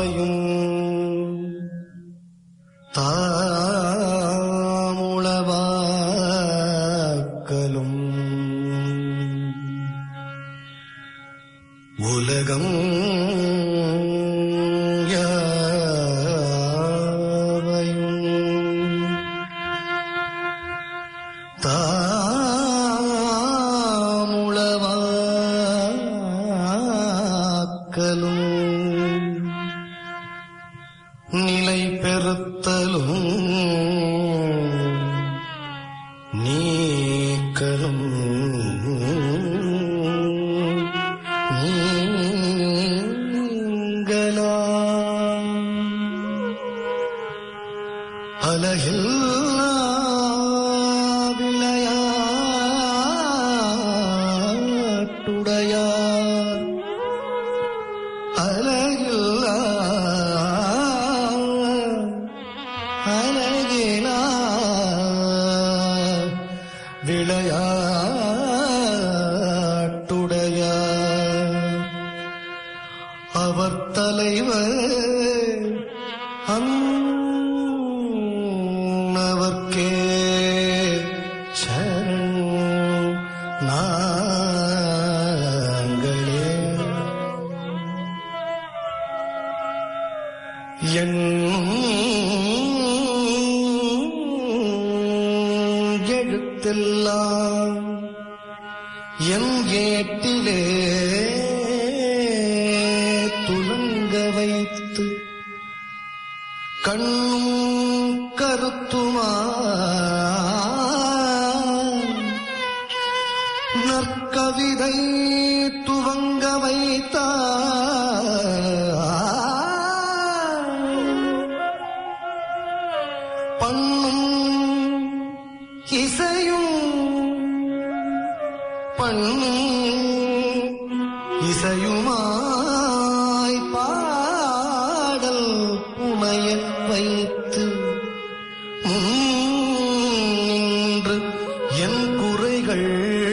தாமுளவாக்கலும் உலகம் யாவையும் தாமுளவாக்கலும் நிலை பெறுத்தலும் நீக்கலும் நீங்களாம் அலகில்லா விளையாட்டுடையார் அலகில்லா அலகிலா விளையாட்டுடையார் அவர் தலைவர் அன்னவர்க்கே சரண் நாங்களே என் எழுத்தெல்லாம் என் ஏட்டிலே துலங்க வைத்து கண்ணும் கருத்துமா நற்கவிதை துவங்க வைத்தார் பண்ணும் இசையும் பண்ணும் இசையுமாய் பாடல் புனைய வைத்து முன்னின்று என் குறைகள்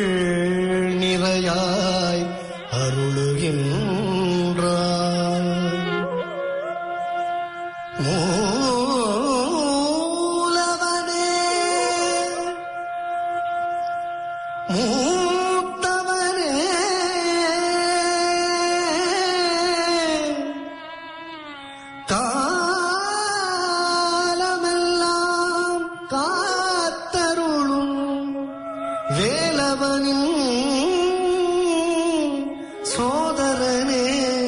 நிறையாய் அருளுகின்றார் மூலவனே மூத்தவனே காலமெல்லாம் காத்தருளும் வேலவனின் சோதரனே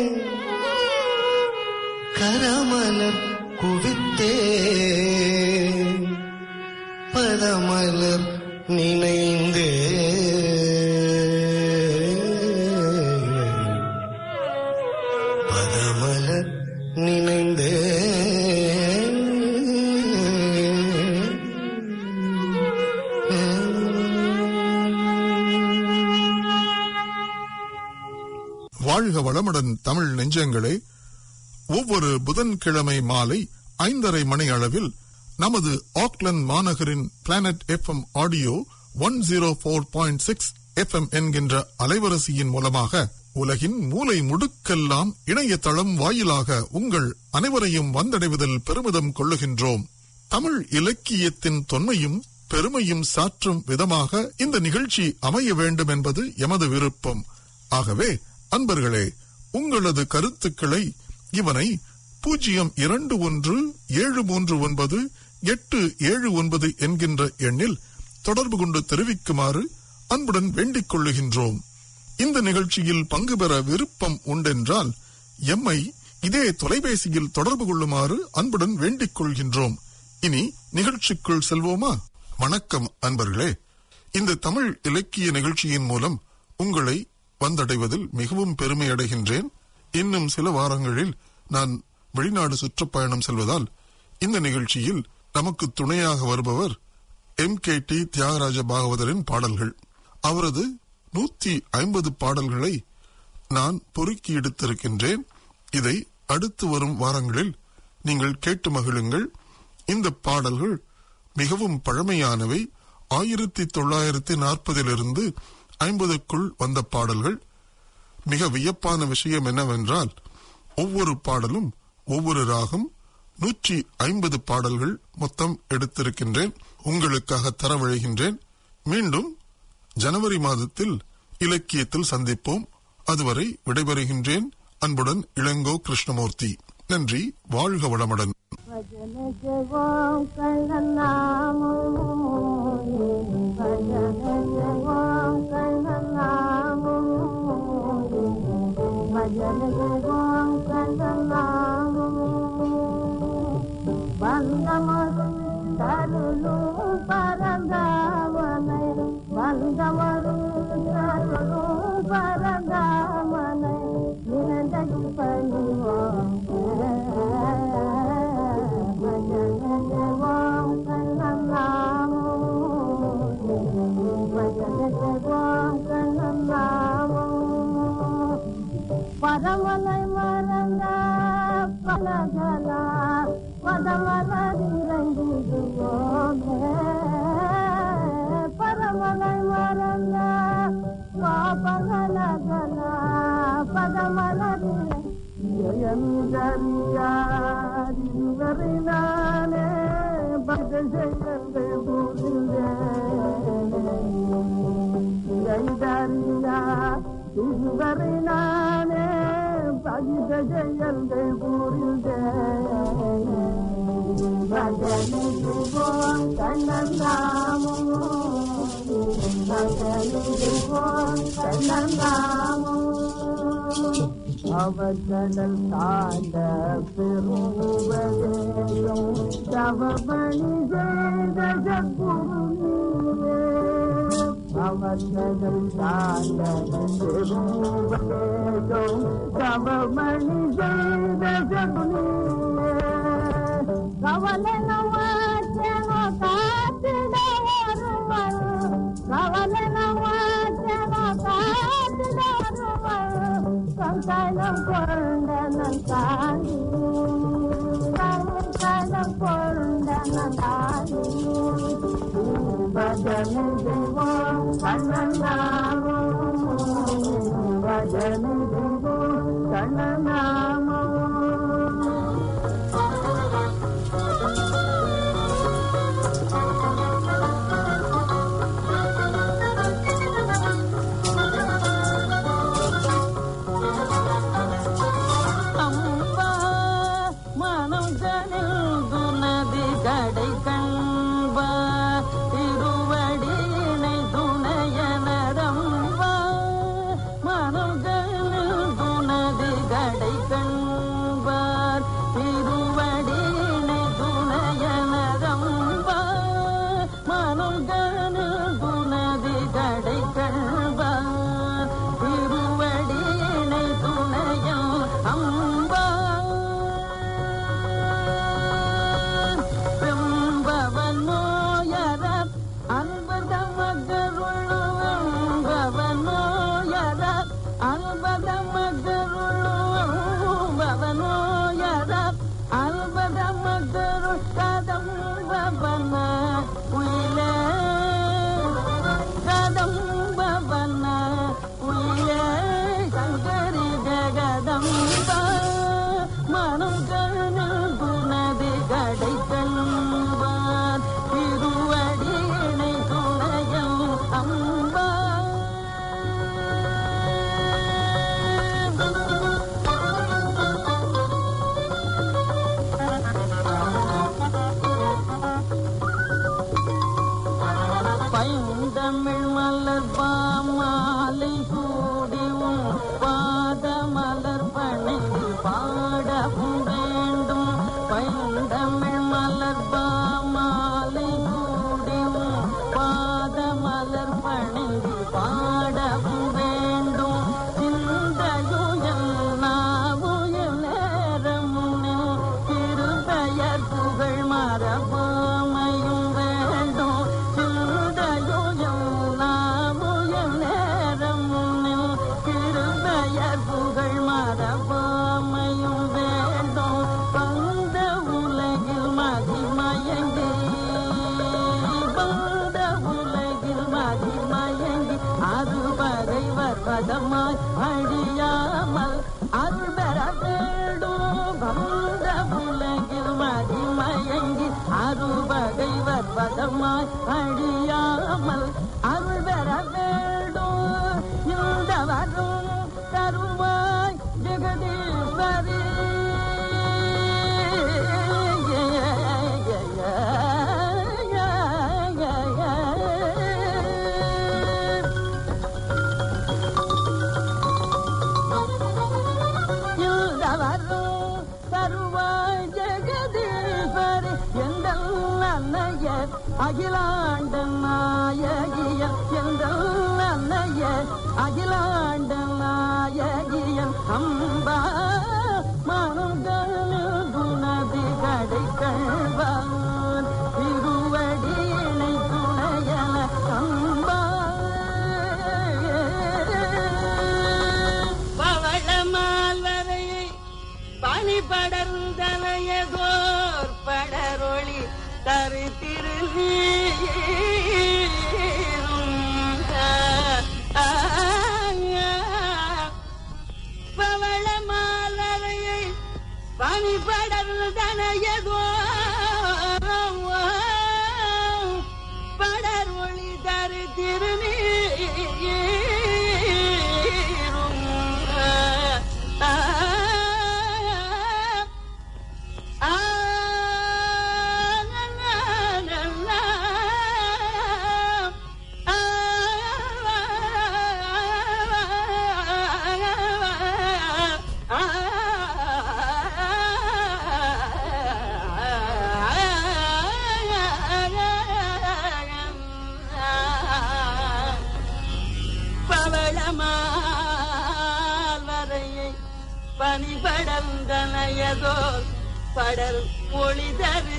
கரமலர் குவித்தே பதமலர் நினைந்தே பதமலர் நினைந்தே வாழ்க வளமுடன் தமிழ் நெஞ்சங்களே ஒவ்வொரு புதன்கிழமை மாலை ஐந்தரை மணி அளவில் நமது ஆக்லந்து மாநகரின் planet FM audio one zero four point six FM என்கின்ற அலைவரிசையின் மூலமாக உலகின் மூலை முடுக்கெல்லாம் இணையதளம் வாயிலாக உங்கள் அனைவரையும் வந்தடைவதில் பெருமிதம் கொள்ளுகின்றோம் தமிழ் இலக்கியத்தின் தொன்மையும் பெருமையும் சாற்றும் விதமாக இந்த நிகழ்ச்சி அமைய வேண்டும் என்பது எமது விருப்பம் ஆகவே அன்பர்களே உங்களது கருத்துக்களை இவனை பூஜ்ஜியம் இரண்டு ஒன்று ஏழு மூன்று ஒன்பது எட்டு ஏழு ஒன்பது என்கின்ற எண்ணில் தொடர்பு கொண்டு தெரிவிக்குமாறு அன்புடன் வேண்டிக் கொள்ளுகின்றோம் இந்த நிகழ்ச்சியில் பங்கு பெற விருப்பம் உண்டென்றால் எம்மை இதே தொலைபேசியில் தொடர்பு கொள்ளுமாறு அன்புடன் வேண்டிக் கொள்கின்றோம் இனி நிகழ்ச்சிக்குள் செல்வோமா வணக்கம் அன்பர்களே இந்த தமிழ் இலக்கிய நிகழ்ச்சியின் மூலம் உங்களை வந்தடைவதில் மிகவும் பெருமை அடைகின்றேன் இன்னும் சில வாரங்களில் நான் வெளிநாடு சுற்றுப்பயணம் செல்வதால் இந்த நிகழ்ச்சியில் நமக்கு துணையாக வருபவர் எம் கே டி தியாகராஜ பாகவதரின் பாடல்கள் அவரது நூத்தி ஐம்பது பாடல்களை நான் பொறுக்கி எடுத்திருக்கின்றேன் இதை அடுத்து வரும் வாரங்களில் நீங்கள் கேட்டு மகிழுங்கள் இந்த பாடல்கள் மிகவும் பழமையானவை ஆயிரத்தி தொள்ளாயிரத்தி நாற்பதிலிருந்து ஐம்பதுக்குள் வந்த பாடல்கள் மிக வியப்பான விஷயம் என்னவென்றால் ஒவ்வொரு பாடலும் ஒவ்வொரு ராகம் நூற்றி ஐம்பது பாடல்கள் மொத்தம் எடுத்திருக்கின்றேன் உங்களுக்காக தரவழைகின்றேன் மீண்டும் ஜனவரி மாதத்தில் இலக்கியத்தில் சந்திப்போம் அதுவரை விடைபெறுகின்றேன் அன்புடன் இளங்கோ கிருஷ்ணமூர்த்தி நன்றி வாழ்க வளமுடன் भजन जवां कलनामो भजन जवां कलनामो भजन जवां कलनामो बन्दमरुं तरुलु परदावनै बन्दमरुं तरुलु परदावनै निरन्दगि பரமலை மறந்த பலகலா பதமலரிறங்கிடுவோமே பரமலை மறந்த பாபகலகலா பதமலரி ஜெயந்தரியாரிவரினானே பகஜெயந்தே ஜெயந்தரியா திருவரினானே பகித ஜெயந்தை பூரிந்தே பஜனி துவோ கண்ணந்தாமோ பஜனி துவோ கண்ணந்தாமோ அவர்கடல் தாண்ட பெருவதேசம் தவமணி ஜெயத ஜகுருவே அவர்கடல் தாண்ட பெருவதேசம் தவமணி ஜெயத ஜகுருவே கவலை நவாச்சனோ காத்திட ஒருவர் கவலை நவாச்சனோ காத்திட ஒருவர் சந்தானம் கொண்ட நந்தானி சந்தானம் கொண்ட நந்தானி பஜன தேவம் கண்ணநாமோ பஜன தேவம் கண்ணநாமோ அம்பா மனம் கனிந்து நதி கடை கண்பா திருவடியினை துணையனரம்பா மனம் கனிந்து நதி கடை கண்பார் திருவடியினை துணையனரம்பா மனம் கனிந்து நதி கடை கண்பார் திருவடியினை துணையம் அம்பா வெம்பவனோயர அன்பதமகருளும் பவனோயர அன்பதமகருளும் பவனோயர அன்பதமகருள் கதம் பவன உயிலே கதம்பவன உயிலே சங்கரி ஜகதம்ப மனம் கண்ணில் குணதி கடை கண்பார் திருவடியினை துணையம் அம்பா பைந்தமிழ் மலர் பாமாலை சூடிவும் பாத மலர் பணிந்து பாடவும் வேண்டும் பைந்தமிழ் மலர் பாமாலை சூடிவும் பாத மலர் பணிந்து பாடவும் வேண்டும் சிந்தையுயல் நாவுயல் நேரமுனில் திருப்பெயர் புகழ் மரபாமையும் வேண்டும் சிந்தையுயல் நாவுயல் நேரமுனில் திருப்பெயர் புகழ் மரபாமையும் வேண்டும் பந்த உலகில் மதிமயங்கி பந்த உலகில் மதிமயங்கி அறுவரை வற்பதமாய் அழியாமல் அருள் பெற வேண்டும் பந்த காலமாய் அழியாமல் அருள் பெற வேண்டும் இந்த வரும் தருவாய் ஜெகதீஸ்வரி வரும் தருவாய் ஜெகதீஸ்வரி எந்த அன்னைய அகிலாண்ட நாயகிய எந்த அன்னைய அகிலாண்ட நாயகிய அம்பா மனங்களில் குணதி கடை கழ்வான் திருவடியினை துணையன அம்பா பவளமால்வரையை பனி படர்ந்தனையதோர் படரொளி தரு பவளமாலரையை பனி படர்ந்தனையதோ படர் ஒளி தரு திருநீரும் பவளமாலையை பனிபடந்தனையதோ படல் ஒளிதரு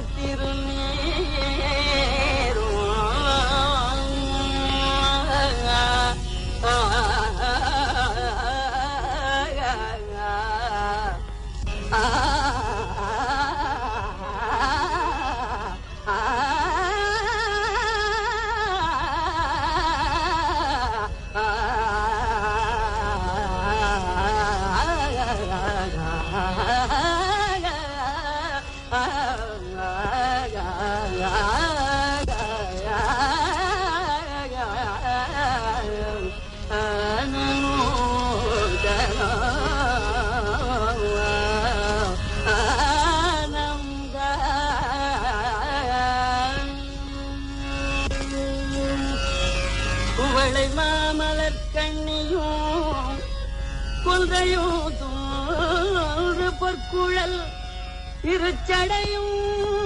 குவளை மாமலர் கண்ணியும் குன்றையும் தோறு பொற்குழல் திருச்சடையும்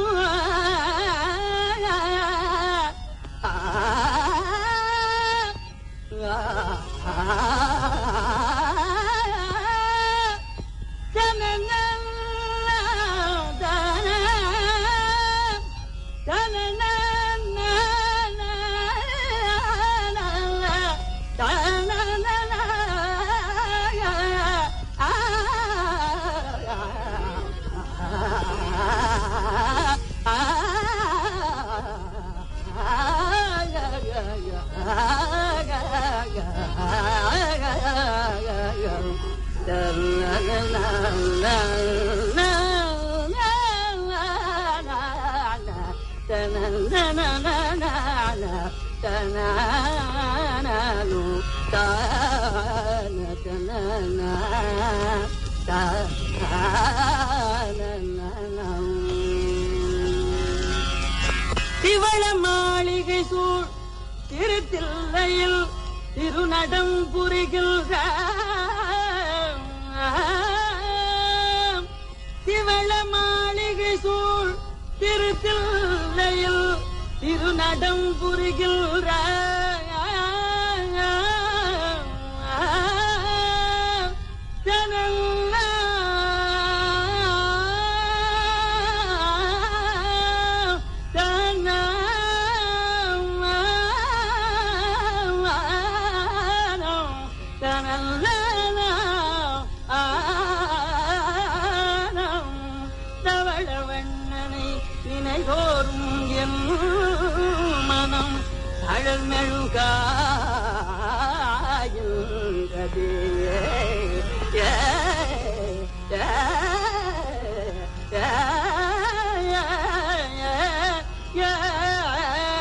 திவள மாளிகை சூழ் திருத்தில்லையில் திருநடம் புரிகின்ற திவள மாளிகை சூழ் திருத்தில்லையில் திருநடம் புரிகின்ற தவளவண்ணனை நினைதோறும் என் மனம் அழல் மெழுகாயுங்கதே ஏ, ஏ, ஏ, ஏ, ஏ, ஏ,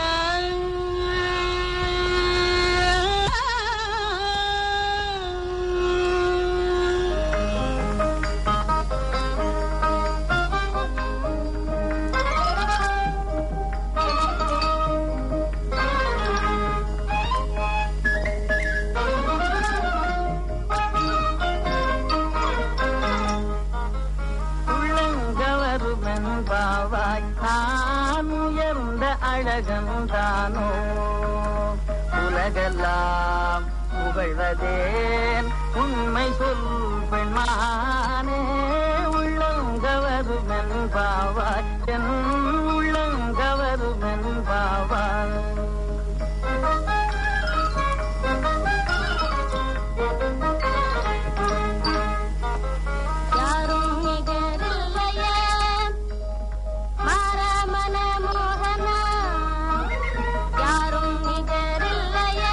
அழகன் தானோ உலகெல்லாம் புகழ்வதேன் உண்மை சொல் பெண்மானே உள்ளங்கவருமென் பாவாய் என் உள்ளங்கவருமென் பாவாய் யாரும் நிகரில்லையே மாறாமன மோகனா யாரும் நிகரில்லையே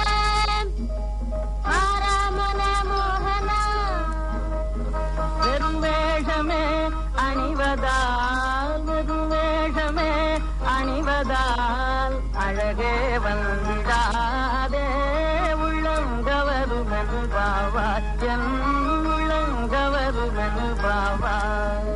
மாறாமன மோகனா வெறும் வேஷமே அணிவதால் வெறும் வேஷமே அணிவதால் அழகே வந்திடாதே உள்ளங்கவருமென் பாவாய் என் உள்ளங்கவருமென் பாவாய்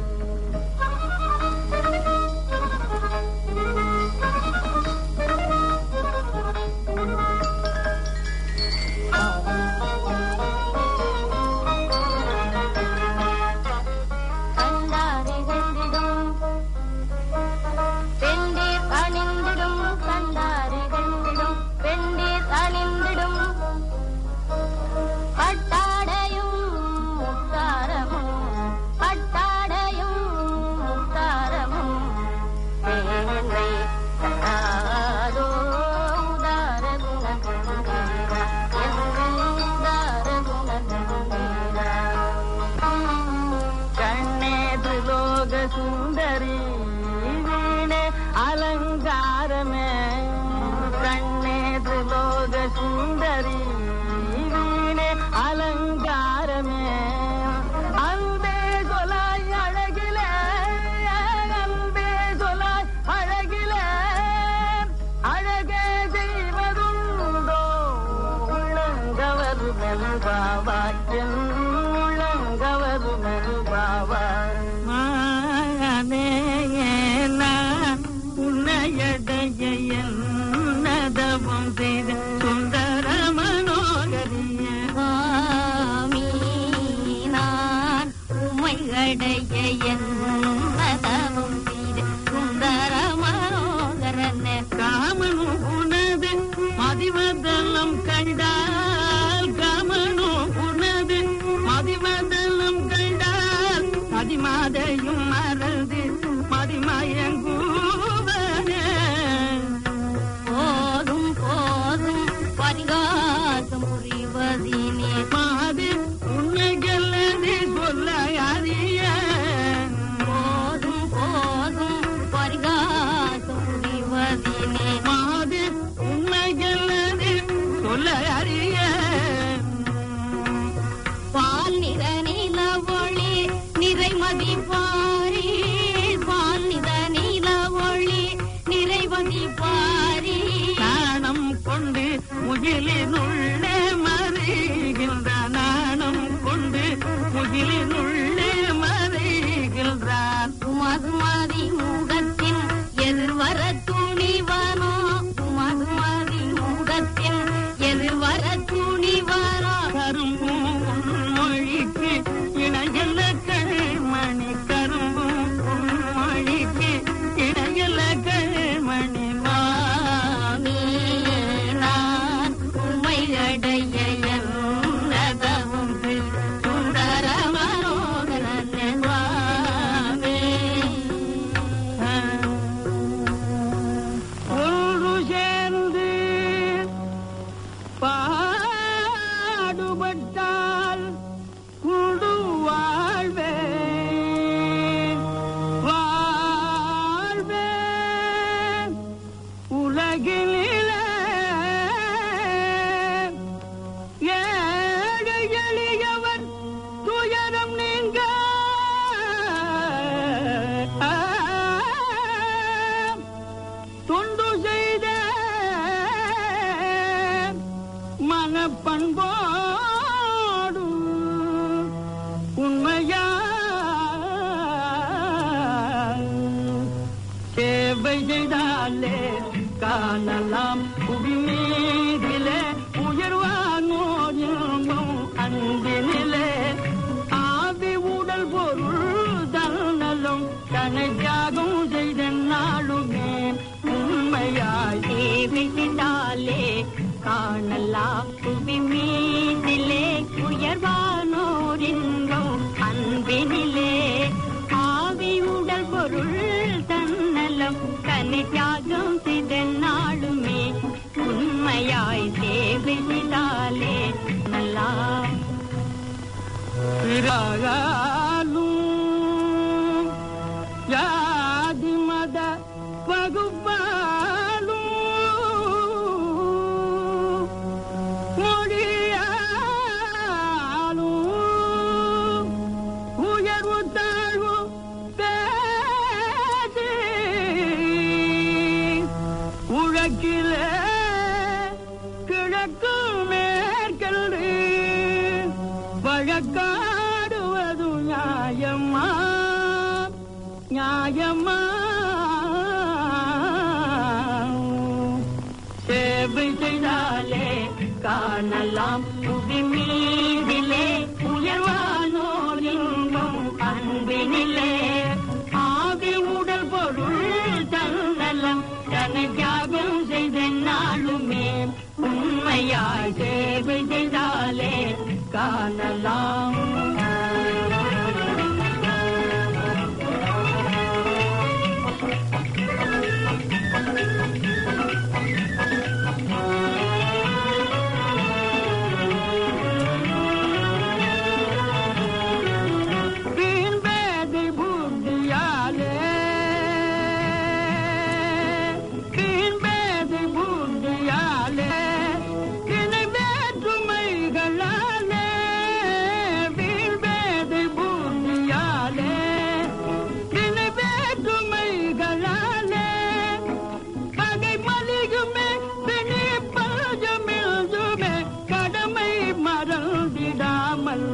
கண்டாரை கண்டிடும் பெண்டீர் அணிந்திடும் கண்டாரை கண்டிடும் பெண்டீர் அணிந்திடும் பட்டாடையும் முத்தாரமும் பட்டாடையும் முத்தாரமும் மேலை கண்டாதோ உதார குணகண்டீரா உதார குணகண்டீரா கண்ணேது லோக சுந்தரி வீணே அலங்காரமே கண்ணேது லோக சுந்தரி வீணே அலங்காரமே அன்பே சொலாய் அழகிலே அன்பே சொலாய் அழகிலே அழகே செய்வதுண்டோ உள்ளங்கவர் மெல்பாவாய் என் உள்ளங்கவர் மெல்பாவாய் மானே நான் உன்னையடைய என்னதவம் செய்த சுந்தர மனோகரிய சுவாமி நான் உமையடைய என்னதவும் செய்த சுந்தர மனோகரன காமனு உனது மதிவதலம் கண்டால் காமனு உனது மதிவதலம் கண்டால் மதிமாதையும் மறந்து மதிமயங்கூவனே போதும் போதும் பரிகாசம் புரிவதினே மாது உன்னைகளது சொல்ல அறிய போதும் போதும் பரிகாசம் புரிவதினே மாது உன்னைகளது சொல்ல அறிய பால் நிற நில ஒளி நிறைமதி பாரி பால் நிற நில ஒளி நிறைமதி பாரி நாணம் கொண்டு முகிலினுள்ளே மறைகின்ற நாணம் கொண்டு முகிலினுள்ளே மறைகின்றான் உமதுமதி முகத்தின் எதிர்வர துணிவனோ உமதுமதி முகத்தின் எதிர்வர துணிவனோ கரும்பும் மொழிக்கு இணையல்ல கண்மணி கரும்பும் மொழிக்கு இணையல்ல கண்மணி சுவாமி நான் உமையடைய என்னதவும் சுந்தர மனோகரன் சுவாமி ஒன்று சேர்ந்து பாடுபட்டால் குடு வாழ்வே வாழ்வே உலகிலே ஏழை எளியவன் துயரம் நீங்க தொண்டு செய்த மனப்பண்பாடு உண்மையா சேவை செய்தாலே காணலாம் புவி மீதிலே உயர்வானோ இன்பம் அன்பினிலே ஆவி உடல் பொருள் தன்னலும் கணக்காகும் செய்த நாளுமே உண்மையா ஜாதி மத வகுப்பாலும் மொழியாலும் உயர்வு தாழ்வு பேசி உழக்கிலே கிழக்கு மேற்கல்று வழக்காடுவது நியாயமா நியாயமா சேவை செய்தாலே காணலாம் புவி மீதிலே உயர்வானோர் இன்பம் அன்பினிலே ஆவி உடல் பொருள் தன்னலம் தன்னை தியாகம் செய்த நாளுமே உண்மையாய் சேவை செய்தாலே காணலாம் வீண் பேதை புத்தியாலே வீண் பேதை புத்தியாலே இணை வேற்றுமைகளாலே வீண் பேதை புத்தியாலே இணை வேற்றுமைகளாலே பகை மலிகுமே பிணி பஞ்சமிழ்துமே கடமை மறந்திடாமல்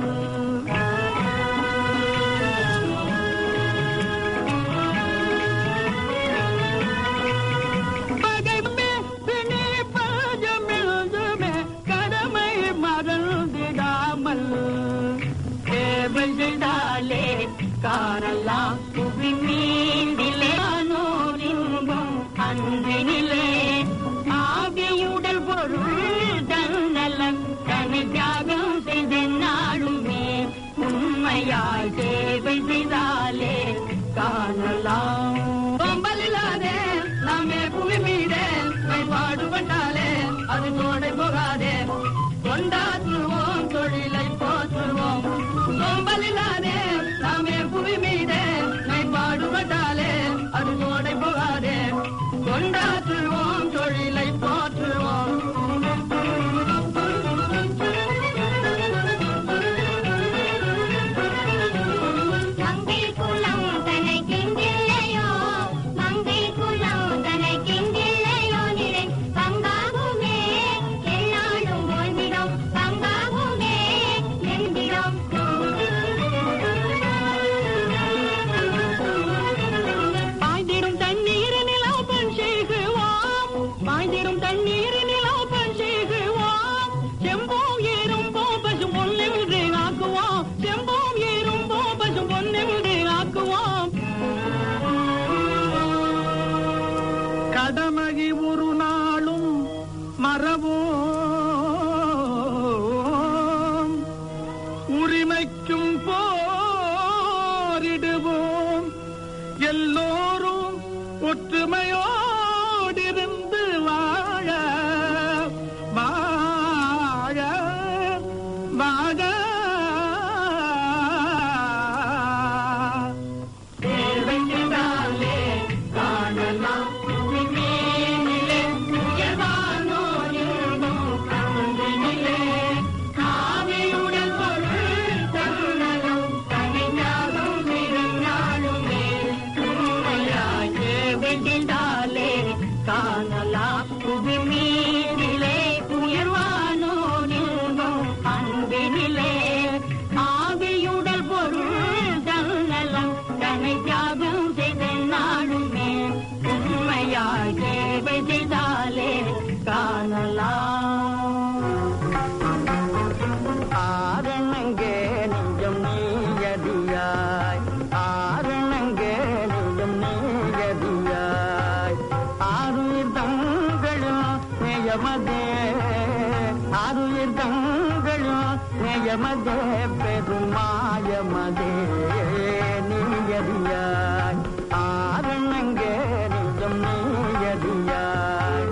பகைமே பிணி பஞ்சமிழ்துமே கடமை மறந்திடாமல் சேவை செய்தாலே காணலாம் புவி மீண்டிலே ஆனோர் இன்பம் அன்பினிலே ஆவியுடல் பொருள் தன்னலம் தனி தியாகம் செய்த நாளுமே உண்மையாய் சேவை செய்தாலே காணலாம் பொம்பலில்லாதே நாமே புவி மீதே பாடுபட்டாலே அது தோடை போகாதே கொண்டாற்றுவோம் தொழிலை போற்றுவோம் சோம்பலில்லாதே நாமே புவி மீதே பாடுபட்டாலே அது தோடை போகாதே கொண்டாற்றுவோம் தொழிலை போற்றுவோம் மங்கை குலம் தனக்கெங்கில்லையோ மங்கை குலம் தனக்கெங்கில்லையோ நிறை பங்காகுமே எல்லாரும் போந்திடும் பங்காகுமே எந்திடும் பாய்ந்திடும் தண்ணீரினில் ஓபன் செய்குவோம் பாய்ந்திடும் தண்ணீரினில் ஓபன் செய்குவோம் செம்போம் ஏறும் பசும் பொன்னென்று ஆக்குவோம் செம்போம் ஏறும் பசும் பொன்னென்று ஆக்குவோம் கடமையை ஒரு நாளும் மறவோம் உரிமைக்கும் போரிடுவோம் எல்லோரும் ஒற்றுமையோடிருந்து வாழ வாழ வாழ தேவை என்றாலே காணலாம் மேனிலே உயர்வானோர் இன்பம் கண்ணினிலே காவியுடன் பொருள் தன்னலம் தனி ஞானம் திருநாளுமே உண்மையாய் வேண்டினாலே காணலாம் புவி மீதிலே உயர்வானோர் இன்பம் அன்பினிலே ஆவியுடல் பொருள் தன்னலம் தன்னை தியாகம் செய்த நாளுமே உண்மையாய் சேவை செய்தாலே காணலாம் ஆரணங்கே நெஞ்சம் நீயதியாய் ஆரணங்கே நெஞ்சம் நீயதியாய் ஆறுயிர் தங்களும் நேயமதே ஆறுயிர் தங்களும் நேயமதே பெருமாயமதே நீயதியாய் ஆரணங்கே நெஞ்சம் நீயதியாய்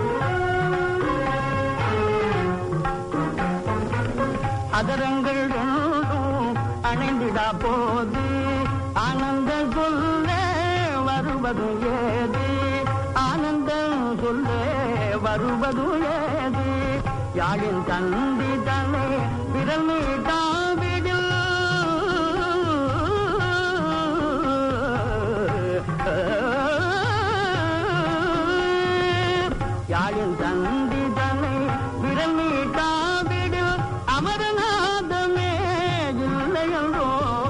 அதரங்கள் ரெண்டும் அணைந்திடா போ போது ஆனந்த சொல்ல வருவதும் ஏது ஆனந்தம் சொல்ல வருவதும் ஏது யாழின் தந்தி தன்னை விரல் நீட்டாவிடில் யாழின் தந்தி தன்னை விரல் நீட்டாவிடில் அமரநாதமே இல்லையன்றோ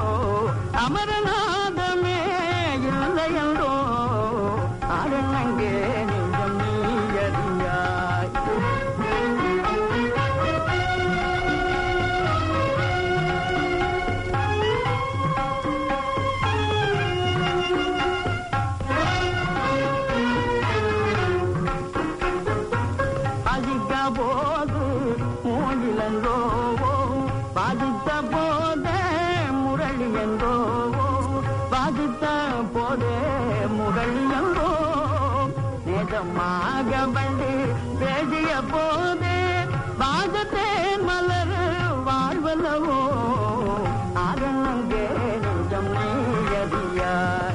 அமரநாதமே இல்லையன்றோ அரணங்கே நெஞ்சம் நீயறியாய் பாதிக்க போது மூங்கிலன்றோ பாதித்த போதே முரளி என்றோ பாதித்த போதே முரளி என்றோ நேதமாக வந்து பேசிய போதே பாதத்தேன் மலர் வாழ்வல்லவோ ஆரணங்கே நெஞ்சம் நீயதியாய்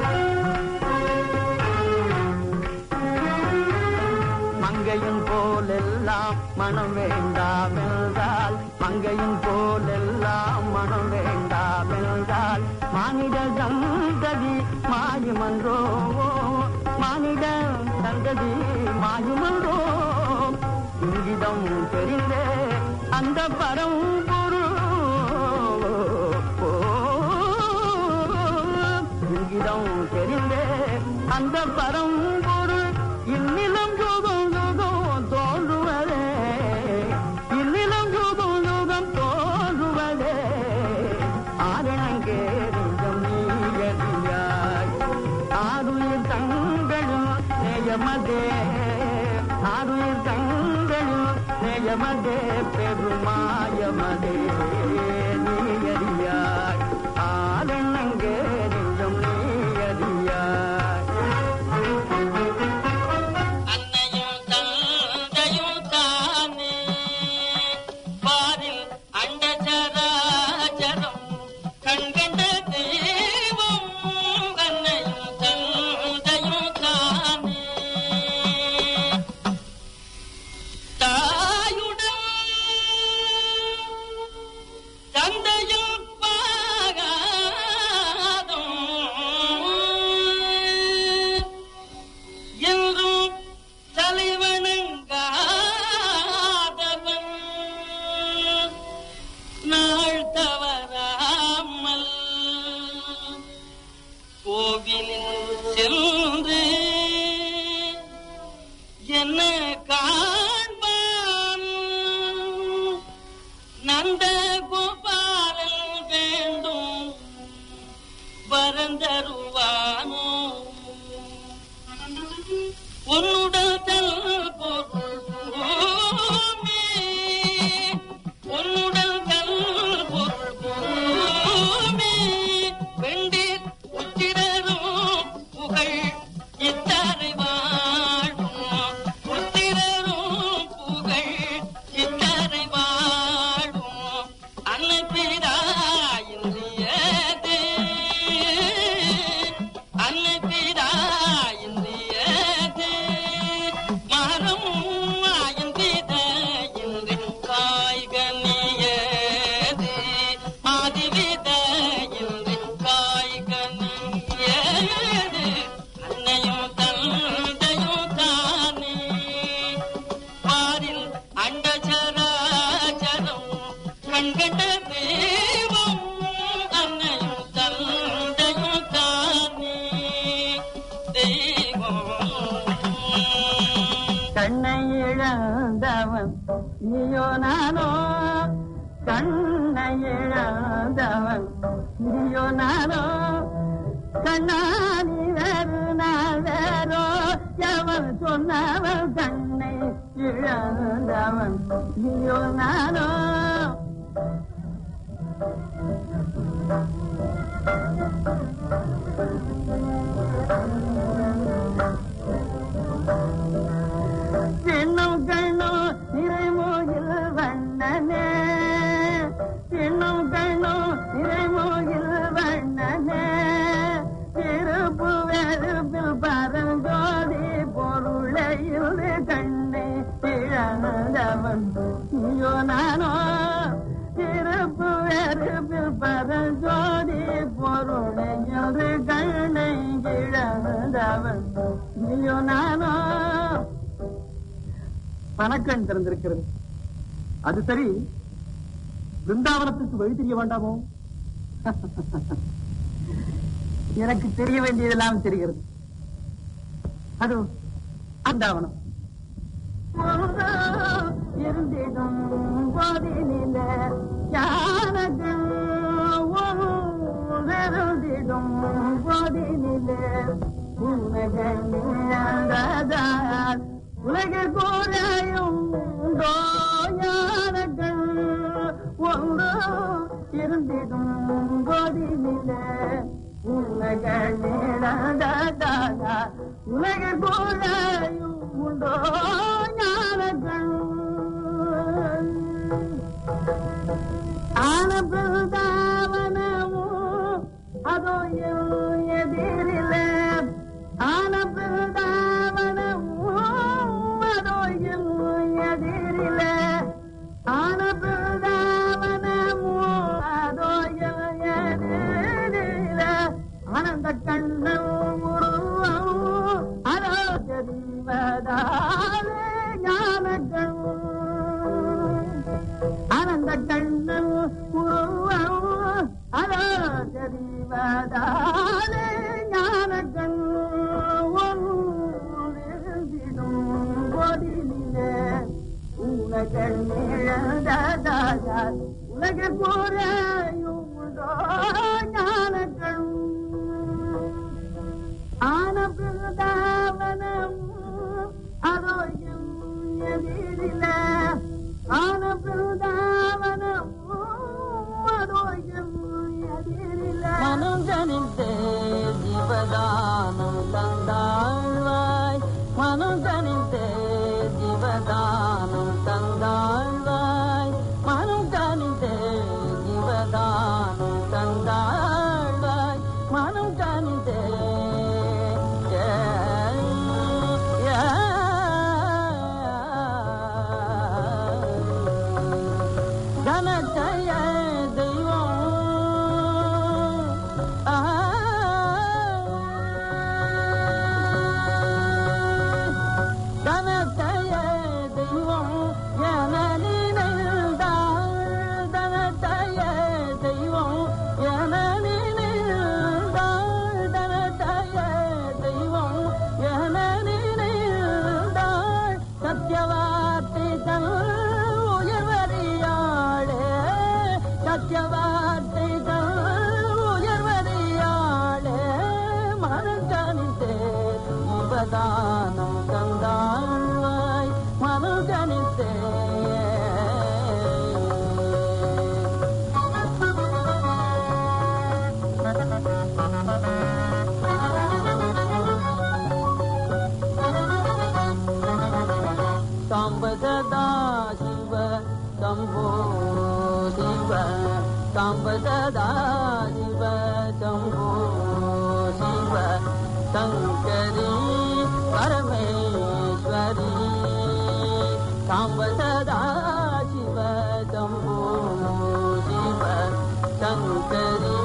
மங்கையின் போலெல்லாம் மனம் வேண்டாம் என்றால் மங்கையின் போலெல்லாம் மனம் வேண்டாம் என்றால் மானிட சந்ததி மாயுமன்றோ மானிட சந்ததி மாயுமன்றோ இங்கிதம் தெரிந்தே அந்த பரம்பொருள் இங்கிதம் தெரிந்தே அந்த பரம்பொருள் இந்நிலம் யுகம் யுகம் தோன்றுவதே இந்நிலம் யுகம் யுகம் தோன்றுவதே ஆரணங்கே நெஞ்சம் நீயடியாய் ஆருயிர் தங்களும் நேயமதே ஆருயிர் தங்களும் நேயமதே பெருமாயமதே நீயறியாய் ஆரணங்கே நெஞ்சம் நீயறியாய் அன்னையும் தந்தையும் தானே பாரில் அண்டச்சராச்சரம் கண்கண்ட தெய்வம் அன்னையும் தந்தையும் தானே தாயுடன் தந்தையும் பாகாதும் என்றும் தலைவணங்காதவன் நாள் தவறாமல் கோவிலில் சென்று என்ன காண்பான் நந்த கோபாலன் வேண்டும் வரந்தருவானோ உன்னுடல் தல் பொருள் பூமி உன்னுடல் தல் பொருள் பூமி வெண்டீர் உத்திரரும் புகழ் இத்தரை வாழும் உத்திரரும் புகழ் இத்தரை வாழும் அன்னபிராயின்றியதே அன்னபிராயின்றியதே மரம் ஆயந்தித இன்றி காய்கனியது ஆதிவித இன்றி காய்கனியது அன்னையும் தந்தையும் தானே பாரில் அண்டச்சராச்சரம் கண்கண்ட தெய்வம் அன்னையும் தந்தையும் தானே தெய்வம் கண்ணை இழந்தவன் நீயோ நானோ கண்ணை இழந்தவன் நீயோ நானோ கண்ணாடி வேறு நாள் வேறோ எவன் சொன்னவன் கண்ணை இழந்தவன் நீயோ நானோ பெண்ணும் கண்ணும் நிறைமோகில் வண்ணனே பெண்ணும் கண்ணும் நிறைமோகில் வண்ணனே மனக்கண் திறந்திருக்கிறது அது சரி பிருந்தாவனத்துக்கு வழி தெரிய வேண்டாமோ எனக்கு தெரிய வேண்டியதெல்லாம் தெரிகிறது அது அந்தாவனம் இருந்திடும் போதினில ஞானங்கள் இருந்திடும் போதினில உலகில் உலக கோரையும் உண்டோ ஞானங்கள் ஒன்று இருந்திடும் போதினில உலகில் உலக கோரையும் உண்டோ ஞானங்கள் ஆனபிரதாவனமோ அதோ எதிரில ஆனபிரதாவனமோ அதோ எதிரில ஆனபிரதாவனமோ அதோ எதிரில ஆனந்த கண்ணன் உருவம் அதோ தெரிவதாலே ஞானங்கள் ஆனந்த கண்ணன் உருவம் அதோ தெரிவதாலே ஞானங்கள் ஒன்றிடும் பொதிலே உலகள் நிழந்ததால் உலக போரையும் உண்டோ ஞானங்கள் ஆன பிருந்தாவனம் ஆரோக்கியம் எதிரில ஆன பிருந்தாவனம் ஆரோக்கியம் எதிரில மனுஜனித்தே ஜீவதானம் தந்தாழ்வாய் மனுஜனித்தே ஜீவதானம் தந்தாழ்வாய் மனுஜனித்தே ஜீவதானம் தந்தாழ்வாய் மனுஜனித்தே கனத்தைய தெய்வம் ஆ தனத்தைய தெய்வம் என நினைந்தாள் தனத்தைய தெய்வம் என நினைந்தாள் தனத்தைய தெய்வம் என நினைந்தாள் சத்தியவார்த்தை தன் உயர்வறியாளே சத்தியவார்த்தை தன் உயர்வறியாளே மனக்கணித்தே உபதானம் தந்தாழ்வாய் மனக்கணித்தே சாம்ப சதா சிவ சம்போ சிவ சாம்ப சதா சிவ சம்போ சிவ சங்கரி பரமேஸ்வரி சாம்ப சதா சிவ சம்போ சிவ சங்கரி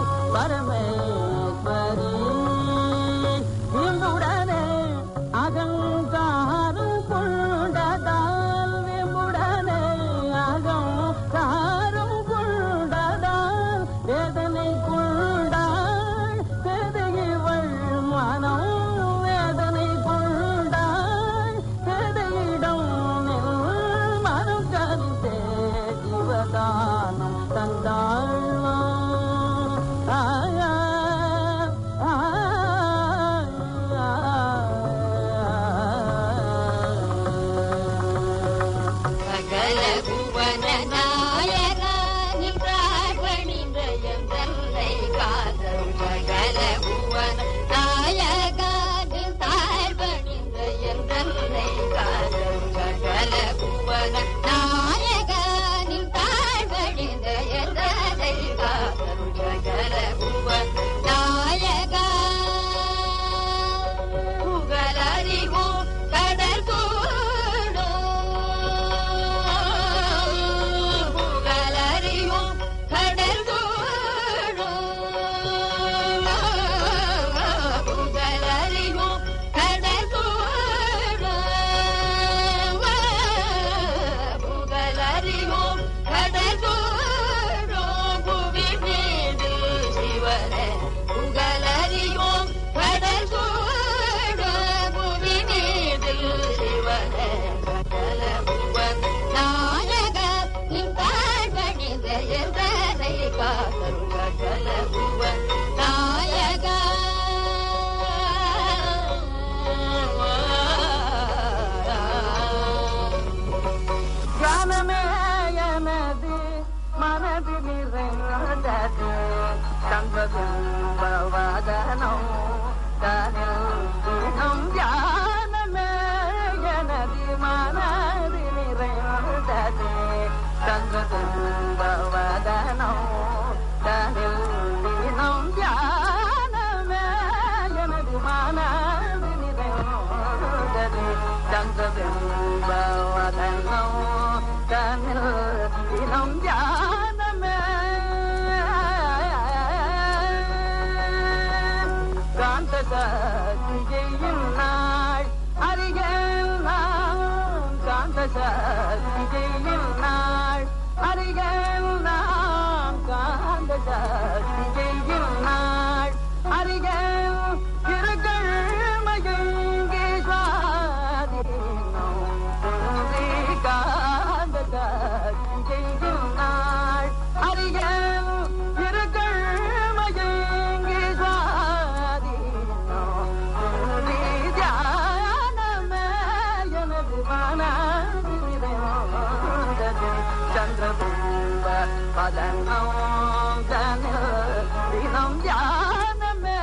பரமேஸ்வரி விம்புடனே அகங்காரம் கொண்டதால் விம்புடனே அகங்காரம் கொண்டதால் வேதனை கொண்டாள் பெதையவள் மனம் வேதனை கொண்டாள் பெதையிடம் மனம் கருத்தே ஜீவதானம் தந்தாழ்வா ஆயா சகல புவன நாயகா நின்றார் பணிந்தயம் தன்னை காதல் சகல புவன நாயகா நின்றார் பணிந்தயம் தன்னை காதல் சகல புவன நாயகா நின்றார் பணிந்தயம் தன்னை காதல் சகல புவன நாயகா புகழறிவோம் கடல் கூடும் வதனம் தனில் தினம் தியானமே எனது மனது நிறைந்ததே சந்திரபிம்ப வதனம் தனில் தினம் தியானமே எனது மனது நிறைந்ததே சந்திரபிம்ப வதனம் தனில் தினம் தியானமே காந்த சக்தியின் நாள் அருகேல் நாம் காந்த சக்தியின் நாள் அருகேல் நாம் காந்த சக்தியின் நாள் அருகேல் திருக்கள் மயங்கி சுவாதீனம் புந்தி காந்த சக்தியின் நாள் அருகேல் திருக்கள் மயங்கி சுவாதீனம் புந்தி தியானமே எனது மனதிலிருந்தது சந்திரபிம்ப பதனம் தன தினம் தியானமே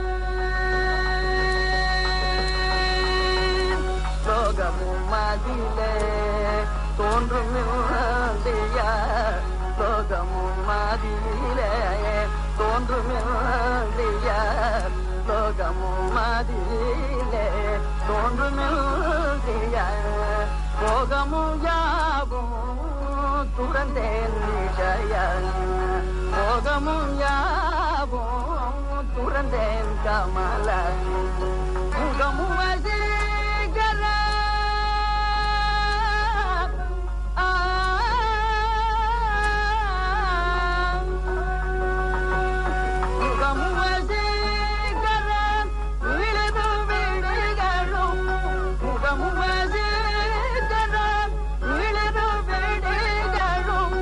லோகமும் மதிலே தோன்றும் இல்லைய லோகமும் மதிலே தோன்றும் இல்லைய லோகமும் மதிலே தோன்றும் இல்லைய போகமும் யாவும் துறந்தேன் நிஷய போகமும் யாவும் துறந்தேன் கமல முகமும் வசீகர முகமும் வசீகர விழுது விடுகளும் முகமும் வசீகர விழுது விடுகளும்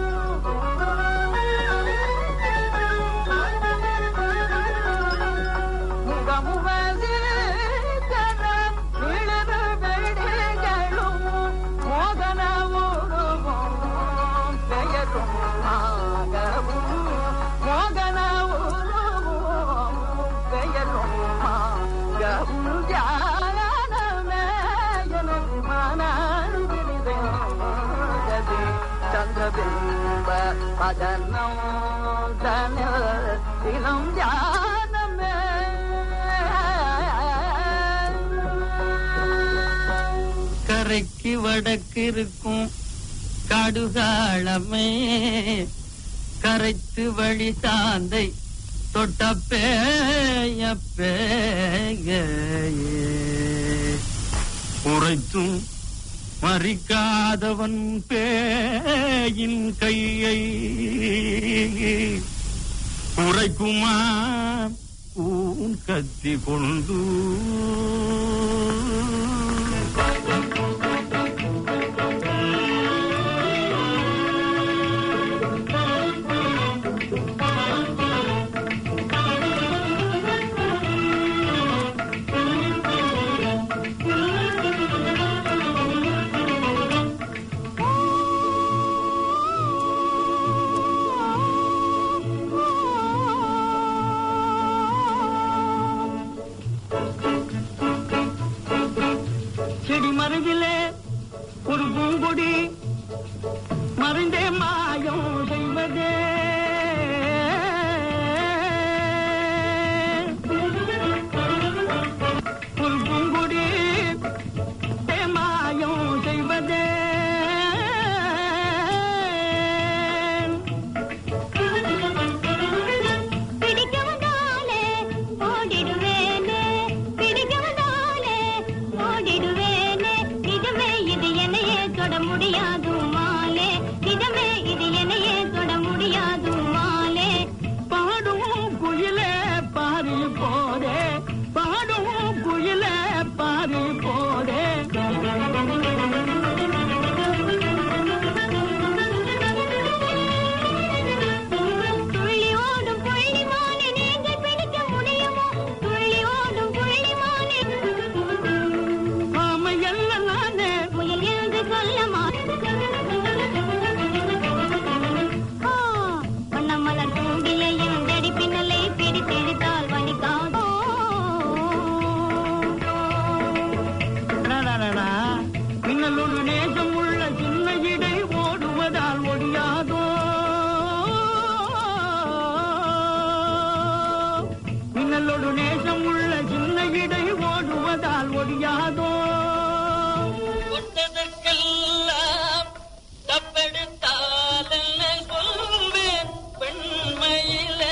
முகமுவதீகரம் விழுது வெடிகளும் மோகன உருவும் பெயரும் ஆகவும் மோகன உருவும் பெயரும் ஆகவும் தியானமே எனது மனதிலிருந்தது சந்திரபிம்ப பதனம் தன தினம் தியானமே கரைக்கு வடக்கு இருக்கும் கடுகாளமே கரைத்து வழி சாந்தை தொட்ட பேய பேயே உரைத்தும் மறிக்காதவன் பேயின் கையை உரைக்குமா ஊன் கத்தி கொண்டு ஒழியாதோ தொட்டதற்கெல்லாம் தப்பெடுத்தால் என்ன சொல்வேன் பெண்மையிலே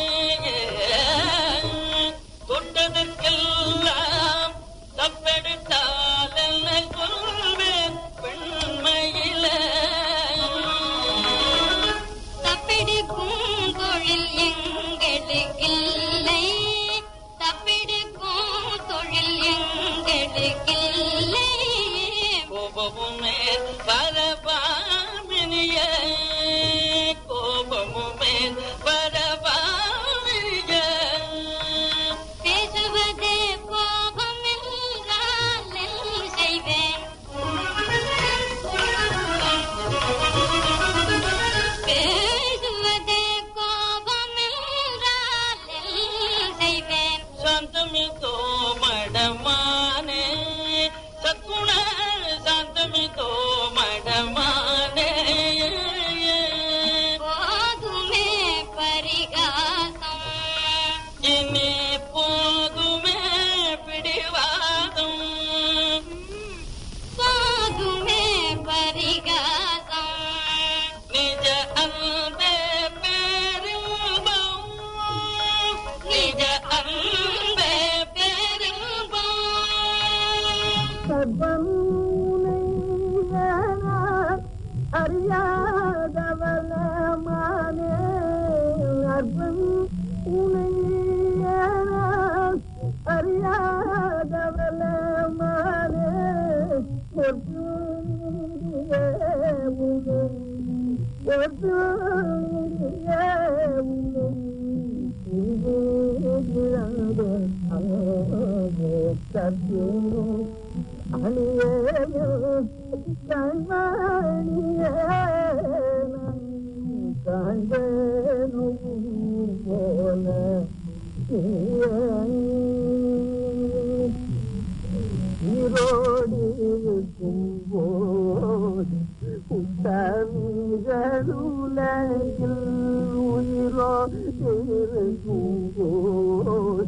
தொட்டதற்கெல்லாம் தப்பெடுத்தால் என்ன சொல்வேன் பெண்மையிலே தப்பெடுக்கும் தொழில் எங்களுக்கில்லை தப்பெடுக்கும் தொழில் எங்களுக்கில்லை கோபமுமே பரபாமினிய கோபமுமே பரபாமினிய பேசுவதே கோபம் என்றால் என்ன செய்வேன் பேசுவதே கோபம் என்றால் என்ன செய்வேன் சாந்தமிதோ மடமானே சத்குண சாந்தமிதோ மடமானே போதுமே பரிகாசம் இனி போதுமே பிடிவாதம் போதுமே பரிகாசம் நிஜ அன்பே பெரும்பம் நிஜ அன்பே பெரும்பம் அறியாதவள மானே அற்பன் உனை அறியாதவள மானே ஈரோடு இருக்கும்போது உத்தமிகளுலகில் உயிரோ இருக்கும்போது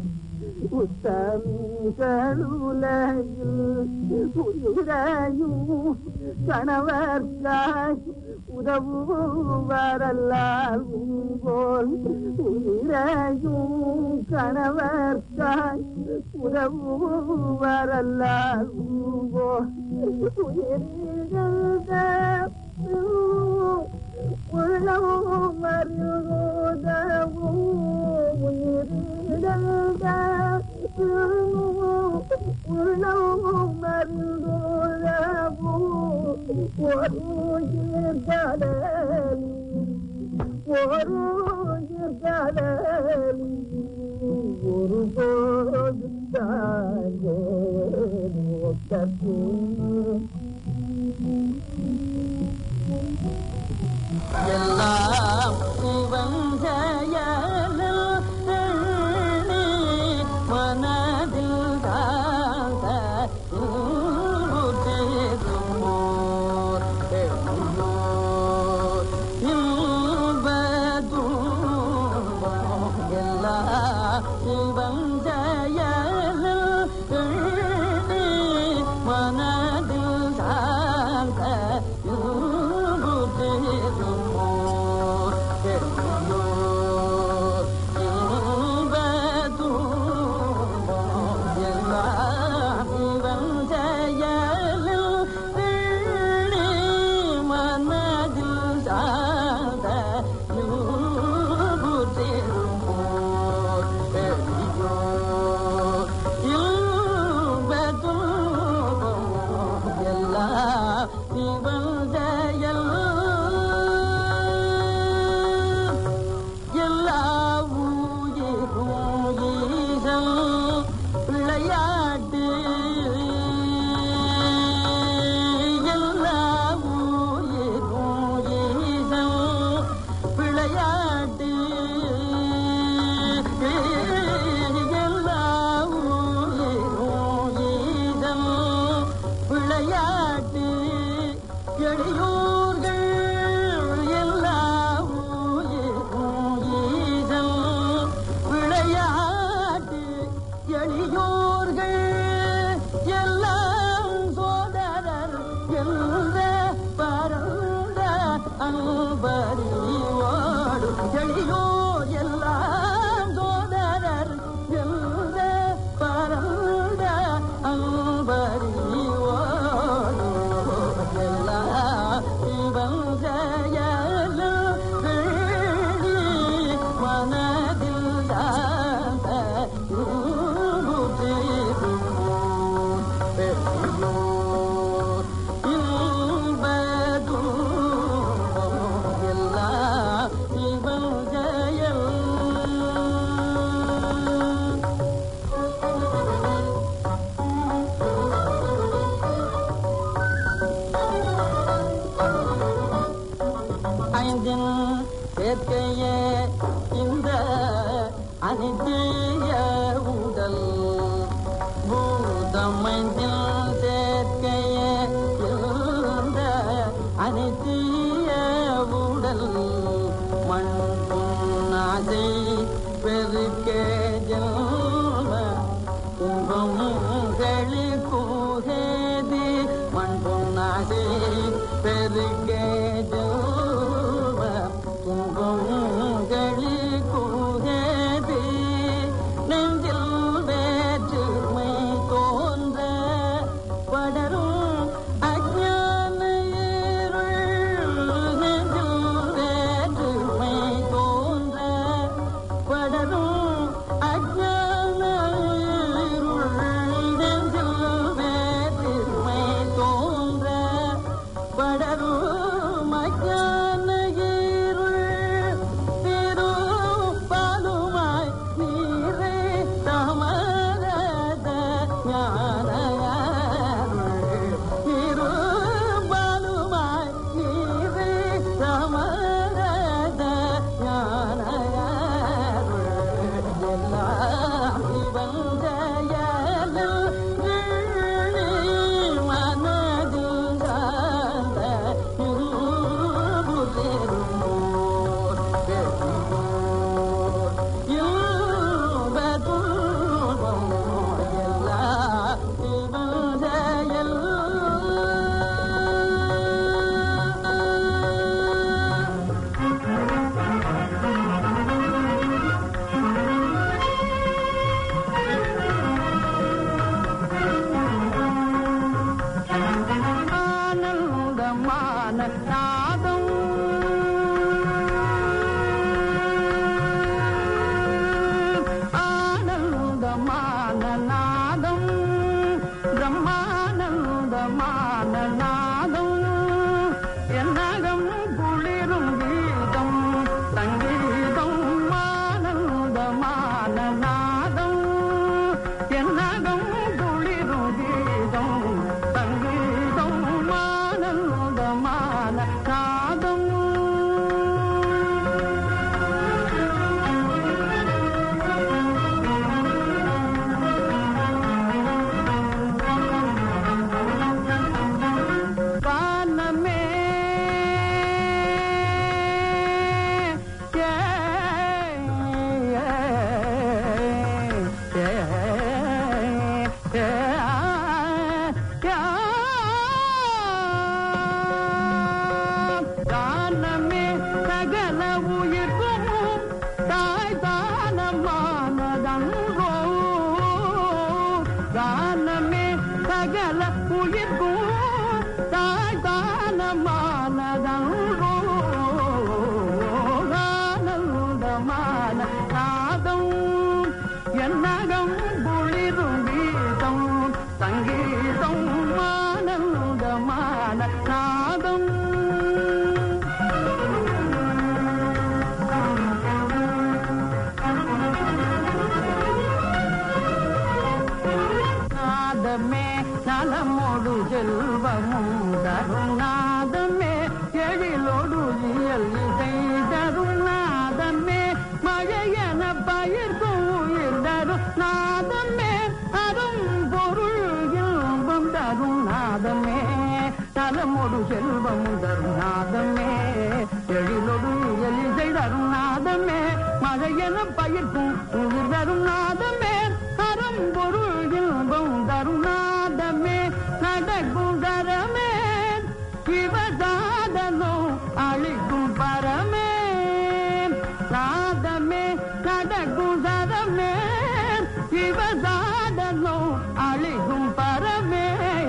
உத்தமிகளுலகில் உயிரையும் கணவர்காய் உதவுவரல்லால் உங்கோல் உயிரையும் கணவர்காய் உதவுவரல்லால் உங்கோல் உயிரிழந்த உள்ளம் மருதவும் உயிரிழந்த உள்ளம் மருதவும் ஒரு உயிர் கடலில் ஒரு உயிர் கடலில் ஒரு போது தாங்கே எல்லாம் இவன் செயலில் எண்ணி மனதில் தாழ்ந்த இன்புற்றிருமோர் பெண்ணோர் இன்பதுன்பம் எல்லாம் இவன் செயலில் எண்ணி மனதில் தாழ்ந்த இன்புற்றிருமோர் பெண்ணோர் இன்பதுன்பம் எல்லாம் இவன் செயலில் எண்ணி மனதில் தாழ்ந்த இன்புற்றிருமோர் பெண்ணோர் அனித்திய உடல் பூதமைந்தில் சேர்க்கையே இருந்த அனித்திய உடல் மண் பொன்னாசை பெருக்கே ஜென்ம கும்பம் களி கூகேதி மண் பொன்னாசை பெருக்கே ஜென்ம கும்பம் களி கூகேதி நெஞ்சில் வேற்றுமை தோன்ற படரும் அஞ்ஞான இருள் நெஞ்சில் வேற்றுமை தோன்ற படரும் அஞ்ஞான இருள் நெஞ்சில் வேற்றுமை தோன்ற படரும் அஞ்ஞான இருள் திரு பாலுமாய் நீரே தமரத ஞானயாருள் திரு பாலுமாய் நீரே தமரத ஞானயாருள் எல்லாம் இவன் ஜெயலில் வீழி மனதில் சார்ந்த இருபு பெருமோர் பெருமோர் இன்ப துன்பம் எல்லாம் இவன் ஜெயல் ஆனந்தமான நாதம் ஆனந்தமான நாதம் பிரம்மானந்தமான நாதம் என்னகம் குளிரும் கீதம் சங்கீதம் ஆனந்தமான நாதம் என்னகம் குளிரும் கீதம் சங்கீதம் ஆனந்தமான நாதம் வானமே ஏ, ஏ, ஏ, ஏ, ஆ, தானமே சகல உயிர்க்கும் தாய் தானமானதன்றோ தானமே சகல உயிர்க்கும் தாய் தானமானதன்றோ ஆனந்தமான நாதம் என்னகம் குளிரும் கீதம் சங்கீதம் ஆனந்தமான நாதம் நாதமே நலமோடு செல்வமும் தரும் நாதமே எழிலோடு இயல் இசை தரும் நாதமே மழையென பயிர்க்கும் உயிர் தரும் நாதமே அரும் பொருள் இன்பம் தரும் நாதமே நலமோடு செல்வமும் தரும் நாதமே எழிலோடு இயல் இசை தரும் நாதமே மழையென பயிர்க்கும் உயிர் தரும் நாதமே அறம் பொருள் இன்பம் தரும் நாதமே நடக்கும் தரமே சிவசாதனோ அழிக்கும் பரமே நாதமே நடக்கும் தரமே சிவசாதனோ அழிக்கும் பரமே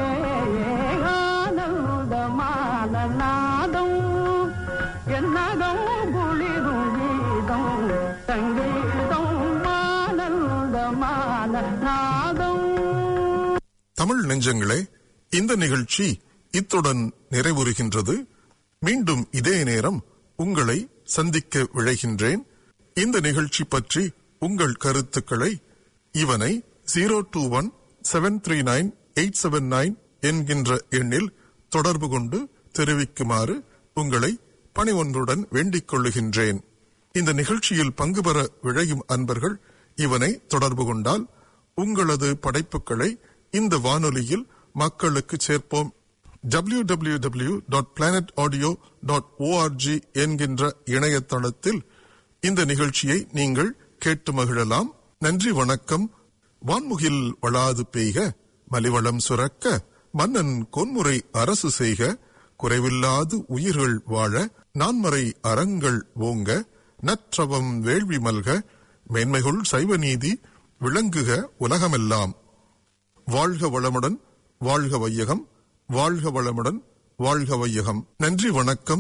ஆனந்தமான நாதம் என்னகம் குளிரும் கீதம் சங்கீதம் ஆனந்தமான நாதம் தமிழ் நெஞ்சங்களே இந்த நிகழ்ச்சி இத்துடன் நிறைவுறுகின்றது மீண்டும் இதே நேரம் உங்களை சந்திக்க விழைகின்றேன் இந்த நிகழ்ச்சி பற்றி உங்கள் கருத்துக்களை இவனை zero two one seven three nine eight seven nine என்கின்ற எண்ணில் தொடர்பு கொண்டு தெரிவிக்குமாறு உங்களை பணிவொன்றுடன் வேண்டிக் கொள்ளுகின்றேன் இந்த நிகழ்ச்சியில் பங்கு பெற விழையும் அன்பர்கள் இவனை தொடர்பு கொண்டால் உங்களது படைப்புகளை இந்த வானொலியில் மக்களுக்கு சேர்ப்போம் www.planetaudio.org dot planet audio dot ORG என்கின்ற இணையதளத்தில் இந்த நிகழ்ச்சியை நீங்கள் கேட்டு மகிழலாம் நன்றி வணக்கம் வான்முகில் வளாது பெய்க மலிவளம் சுரக்க மன்னன் கொன்முறை அரசு செய்க குறைவில்லாது உயிர்கள் வாழ நான்மறை அறங்கள் ஓங்க நற்றவம் வேள்வி மல்க மேன்மைகுள் சைவ நீதி விளங்குக உலகமெல்லாம் வாழ்க வளமுடன் வாழ்க வையகம் வாழ்க வளமுடன் வாழ்க வையகம் நன்றி வணக்கம்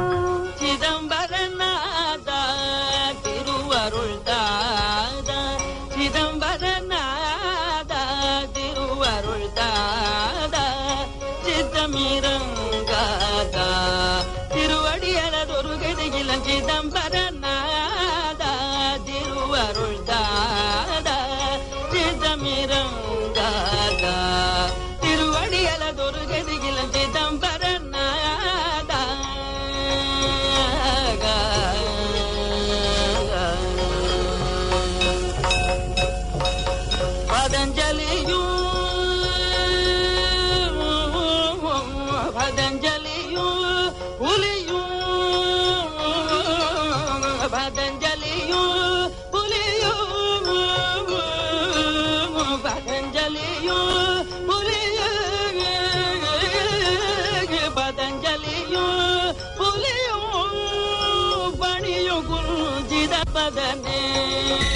சிதம்பரநாதா திருவருள் தாதா சிதம்பரநாதா திருவருள் தாதா சித்தமிரங்காதா திருவடியலதொரு கெடுகில சிதம்பரநாதா திருவருள் தாதா சித்தமிரங்காதா திருவடியலதொரு கெடுகில சிதம்பரநாதா பதஞ்சலியும் பதஞ்சலியும் புலியும் பதஞ்சலியும் புலியும் பதஞ்சலியும் புலியும் பதஞ்சலியும் புலியும் பணியும் குஞ்சித பதனே